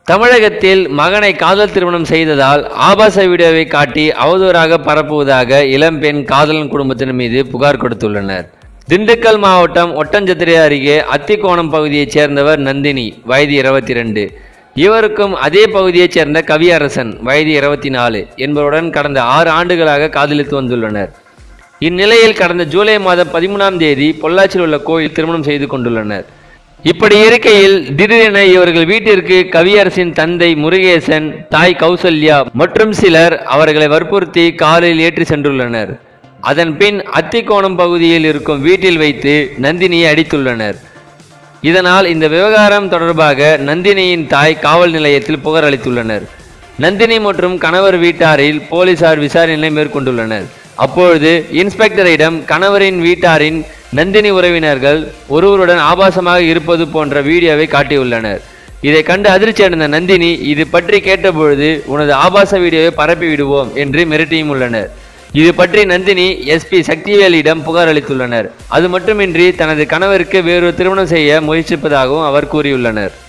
தமிழகத்தில் மகனை காதல் திருமணம் செய்ததால் ஆபாச வீடியோவை காட்டி அவதூறாக பரப்புவதாக இளம்பெண் காதலன் குடும்பத்தினர் மீது புகார் கொடுத்துள்ளனர் திண்டுக்கல் மாவட்டம் ஒட்டஞ்சத்திரை அருகே அத்திக்கோணம் பகுதியைச் சேர்ந்தவர் நந்தினி வயது இருபத்தி ரெண்டு இவருக்கும் அதே பகுதியைச் சேர்ந்த கவியரசன் வயது இருபத்தி நாலு என்பவருடன் கடந்த ஆறு ஆண்டுகளாக காதலித்து வந்துள்ளனர் இந்நிலையில் கடந்த ஜூலை மாதம் பதிமூணாம் தேதி பொள்ளாச்சியில் உள்ள கோயில் திருமணம் செய்து கொண்டுள்ளனர் இப்படி இருக்கையில் திடீரென இவர்கள் வீட்டிற்கு கவியரசின் தந்தை முருகேசன் தாய் கௌசல்யா மற்றும் சிலர் அவர்களை வற்புறுத்தி காரில் ஏற்றி சென்றுள்ளனர் அதன் பின் அத்திக்கோணம் பகுதியில் இருக்கும் வீட்டில் வைத்து நந்தினியை அடித்துள்ளனர் இதனால் இந்த விவகாரம் தொடர்பாக நந்தினியின் தாய் காவல் நிலையத்தில் புகார் அளித்துள்ளனர் நந்தினி மற்றும் கணவர் வீட்டாரில் போலீசார் விசாரணை மேற்கொண்டுள்ளனர் அப்பொழுது இன்ஸ்பெக்டரிடம் கணவரின் வீட்டாரின் நந்தினி உறவினர்கள் ஒருவருடன் ஆபாசமாக இருப்பது போன்ற வீடியோவை காட்டியுள்ளனர் இதை கண்டு அதிர்ச்சி அடைந்த நந்தினி இது பற்றி கேட்டபொழுது உனது ஆபாச வீடியோவை பரப்பி விடுவோம் என்று மிரட்டியும் உள்ளனர் இது பற்றி நந்தினி எஸ்பி சக்திவேலிடம் புகார் அளித்துள்ளனர் அது மட்டுமின்றி தனது கணவருக்கு வேறொரு திருமணம் செய்ய முயற்சிப்பதாகவும் அவர் கூறியுள்ளனர்